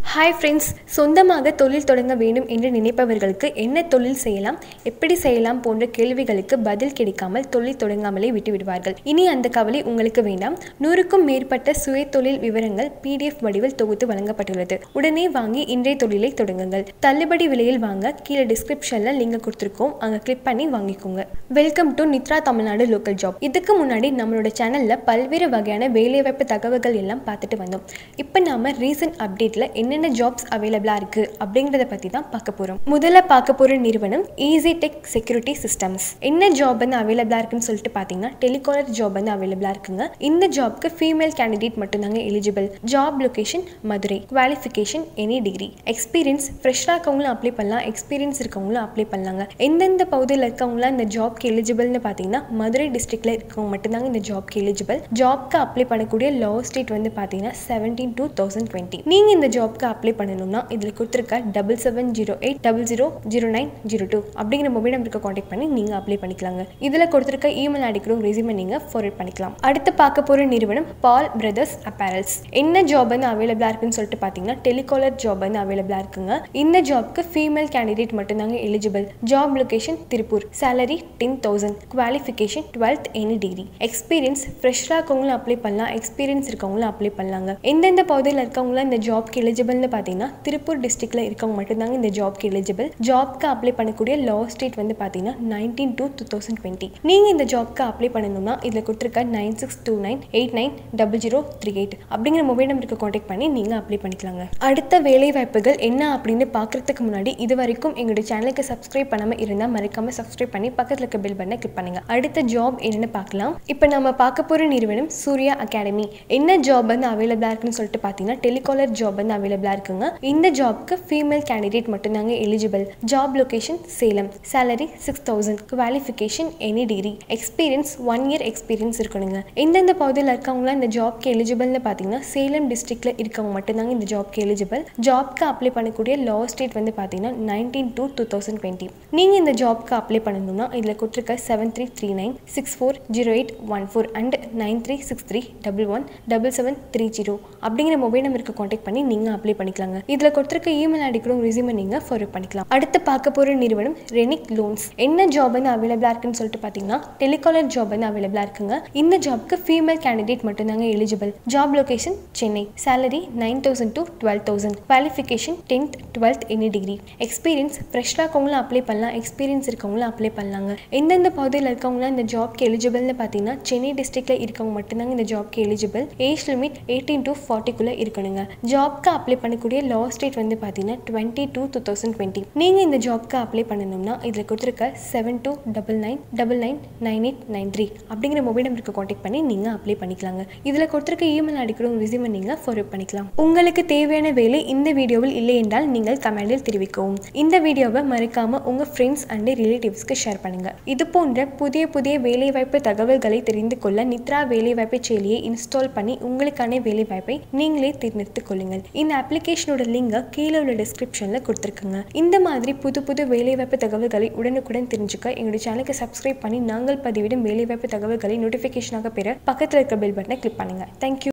hi friends சொந்தமாக தொழில் தொடங்க வேண்டும் என்று நினைப்பவர்களுக்கு என்ன தொழில் செய்யலாம் எப்படி செய்யலாம் போன்ற கேள்விகளுக்கு பதில் கிடைக்காமல் தொழில் தொடங்காமலே விட்டு விடுவார்கள் இனி அந்த கவலை உங்களுக்கு வேண்டாம் நூறுக்கும் மேற்பட்ட சுய தொழில் விவரங்கள் பிடிஎஃப் வடிவில் தொகுத்து வழங்கப்பட்டுள்ளது உடனே வாங்கி இன்றைய தொழிலை தொடங்குங்கள் தள்ளுபடி விலையில் வாங்க கீழே டிஸ்கிரிப்ஷனில் லிங்க் கொடுத்துருக்கோம் அங்கே கிளிக் பண்ணி வாங்கிக்கோங்க welcome to Nithra Tamil Nadu local job இதுக்கு முன்னாடி நம்மளோட சேனலில் பல்வேறு வகையான வேலைவாய்ப்பு தகவல்கள் எல்லாம் பார்த்துட்டு வந்தோம் இப்போ நாம ரீசன்ட் அப்டேட்டில் என்னென்ன ஜாப்ஸ் அவைலபிளாக இருக்குது அப்படிங்கிறத பற்றி தான் பார்க்க போகிறோம் முதல்ல பார்க்க போகிற நிறுவனம் ஈஸி டெக் செக்யூரிட்டி சிஸ்டம்ஸ் என்ன ஜாப் வந்து அவைலபிளாக இருக்குன்னு சொல்லிட்டு பார்த்தீங்கன்னா டெலிகாலர் ஜாப் வந்து அவைலபிளாக இருக்குங்க இந்த ஜாப்க்கு ஃபீமேல் கேண்டிடேட் மட்டும்தாங்க eligible job location Madurai qualification any degree experience ஃப்ரெஷ்ஷாக இருக்கவங்களும் அப்ளை பண்ணலாம் எக்ஸ்பீரியன்ஸ் இருக்கவங்களும் அப்ளை பண்ணலாங்க எந்தெந்த பகுதியில் இருக்கவங்களாம் இந்த ஜாப்க்கு எலிஜிபிள்னு பார்த்தீங்கன்னா மதுரை டிஸ்ட்ரிக்ட்ல இருக்கவங்க மட்டும்தாங்க இந்த ஜாப்க்கு எலிஜிபிள் ஜாப்க்கு அப்ளை பண்ணக்கூடிய லாஸ்ட் டேட் வந்து பார்த்தீங்கன்னா செவன்டீன் டூ தௌசண்ட் டுவெண்ட்டி நீங்கள் இந்த ஜாப்க்கு அப்ளை பண்ணணும்னா இதில் கொடுத்துருக்க double seven zero eight double zero zero nine zero two அப்படிங்கிற மொபைல் நம்பருக்கு காண்டாக்ட் பண்ணி நீங்கள் அப்ளை பண்ணிக்கலாங்க இதில் கொடுத்துருக்க இமெயில் ஐடிக்கும் ரெசியூமை நீங்கள் ஃபார்வர்ட் பண்ணிக்கலாம் அடுத்து பார்க்க போகிற நிறுவனம் பால் பிரதர்ஸ் அப்பேரல்ஸ் என்ன ஜாப் வந்து அவைலபிளாக இருக்குன்னு சொல்லிட்டு பார்த்தீங்கன்னா டெலிகாலர் ஜாப் வந்து அவைலபிளாக இருக்குங்க இந்த ஜாப்க்கு ஃபீமேல் கேண்டிடேட் மட்டும்தாங்க eligible job location Tiruppur salary ten thousand qualification twelfth any degree experience ஃப்ரெஷ்ஷாக இருக்கவங்களும் அப்ளை பண்ணலாம் எக்ஸ்பீரியன்ஸ் இருக்கவங்களும் அப்ளை பண்ணலாங்க எந்தெந்த பகுதியில் இருக்கவங்களாம் இந்த ஜாப்க்கு எலிஜிபிள்னு பார்த்தீங்கன்னா திருப்பூர் டிஸ்ட்ரிக்ட்ல இருக்கவங்க மட்டும்தாங்க இந்த ஜாப்க்கு எலிஜிபிள் ஜாப்க்கு அப்ளை பண்ணக்கூடிய லாஸ்ட் டேட் வந்து பார்த்தீங்கன்னா nineteen two two thousand twenty நீங்கள் இந்த ஜாப்க்கு அப்ளை பண்ணணும்னா இதில் கொடுத்துருக்க nine six two nine eight nine double zero three eight அப்படிங்கிற மொபைல் நம்பருக்கு காண்டாக்ட் பண்ணி நீங்கள் அப்ளை பண்ணிக்கலாங்க அடுத்த வேலை வாய்ப்புகள் என்ன அப்படின்னு பார்க்கறதுக்கு முன்னாடி இது வரைக்கும் எங்களுடைய சேனலுக்கு சப்ஸ்கிரைப் பண்ணாமல் இருந்தால் மறக்காம சப்ஸ்கிரைப் பண்ணி பக்கத்தில் இருக்க பெல் பட்டனை கிளிக் பண்ணுங்க அடுத்த ஜாப் என்னன்னு பார்க்கலாம் இப்போ நம்ம பார்க்க போகிற நிறுவனம் சூர்யா அகாடமி என்ன ஜாப் வந்து அவைலபிளாக இருக்குன்னு சொல்லிட்டு பார்த்தீங்கன்னா டெலிகாலர் ஜாப் வந்து அவைலபிளாக இருக்குங்க இந்த ஜாப்க்கு ஃபீமேல் கேண்டிடேட் மட்டும்தாங்க eligible job location Salem salary six thousand qualification any degree experience one year experience இருக்கணுங்க எந்தெந்த பகுதியில் இருக்கவங்களாம் இந்த ஜாப்க்கு எலிஜிபிள்னு பார்த்தீங்கன்னா சேலம் டிஸ்ட்ரிக்ட்ல இருக்கவங்க மட்டும்தாங்க இந்த ஜாப்க்கு எலிஜிபிள் ஜாப்க்கு அப்ளை பண்ணக்கூடிய லாஸ்ட் டேட் வந்து பார்த்தீங்கன்னா nineteen two two thousand twenty நீங்கள் இந்த ஜாப்க்கு அப்ளை பண்ணணும்னா இதில் கொடுத்துருக்க seven three three nine six four zero eight one four and nine three six three double one double seven three zero அப்படிங்கிற மொபைல் நம்பருக்கு காண்டாக்ட் பண்ணி நீங்கள் அப்ளை பண்ணிக்கலாங்க இதில் கொடுத்துருக்க இமெயில் ஐடிக்கும் ரெசியூமை நீங்கள் ஃபார்வர்ட் பண்ணிக்கலாம் அடுத்து பார்க்க போகிற நிறுவனம் ரெனிக் லோன்ஸ் என்ன ஜாப் வந்து அவைலபிளாக இருக்குன்னு சொல்லிட்டு பார்த்தீங்கன்னா டெலிகாலர் ஜாப் வந்து அவைலபிளாக இருக்குங்க இந்த ஜாப்க்கு ஃபீமேல் கேண்டிடேட் மட்டும்தாங்க eligible job location Chennai salary nine thousand to twelve thousand qualification tenth twelfth any degree experience ஃப்ரெஷ்ஷாக இருக்கவங்களும் அப்ளை பண்ணலாம் எக்ஸ்பீரியன்ஸ் இருக்கவங்களும் அப்ளை பண்ணலாங்க எந்தெந்த பகுதியில் இருக்கவங்களாம் இந்த ஜாப்க்கு எலிஜிபிள்னு பார்த்தீங்கன்னா சென்னை டிஸ்ட்ரிக்ட்ல இருக்கவங்க மட்டும்தாங்க இந்த ஜாப்க்கு eligible age limit eighteen to ஃபார்ட்டிக்குள்ளே இருக்கணுங்க ஜாப்க்கு அப்ளை பண்ணக்கூடிய லாஸ்ட் டேட் வந்து பார்த்தீங்கன்னா twenty two two thousand twenty நீங்கள் இந்த ஜாப்க்கு அப்ளை பண்ணணும்னா இதில் கொடுத்துருக்க seven two double nine double nine nine eight nine three அப்படிங்கிற மொபைல் நம்பருக்கு காண்டாக்ட் பண்ணி நீங்கள் அப்ளை பண்ணிக்கலாங்க இதில் கொடுத்துருக்க இமெயில் அடிக்கிற ரிசியூமை நீங்கள் ஃபார்வர்ட் பண்ணிக்கலாம் உங்களுக்கு தேவையான வேலை இந்த வீடியோவில் இல்லை என்றால் நீங்கள் கமெண்டில் தெரிவிக்கவும் இந்த வீடியோவை மறக்காம உங்கள் ஃப்ரெண்ட்ஸ் அண்ட் ரிலேட்டிவ்ஸ்க்கு ஷேர் பண்ணுங்க இது போன்ற புதிய புதிய வேலைவாய்ப்பு தகவல்களை தெரிந்து கொள்ள நித்ரா வேலைவாய்ப்பு செயலியை இன்ஸ்டால் பண்ணி உங்களுக்கான வேலைவாய்ப்பை நீங்களே தேர்ந்தெடுத்துக் கொள்ளுங்கள் இந்த அப்ளிகேஷனோட லிங்கை கீழே உள்ள டிஸ்கிரிப்ஷனில் கொடுத்துருக்குங்க இந்த மாதிரி புது புது வேலைவாய்ப்பு தகவல்களை உடனுக்குடன் தெரிஞ்சுக்க எங்களுடைய சேனலுக்கு சப்ஸ்கிரைப் பண்ணி நாங்கள் பதிவிடும் வேலைவாய்ப்பு தகவல்களை நோட்டிஃபிகேஷனாக பெற பக்கத்தில் இருக்க பெல் பட்டனை கிளிக் பண்ணுங்க தேங்க்யூ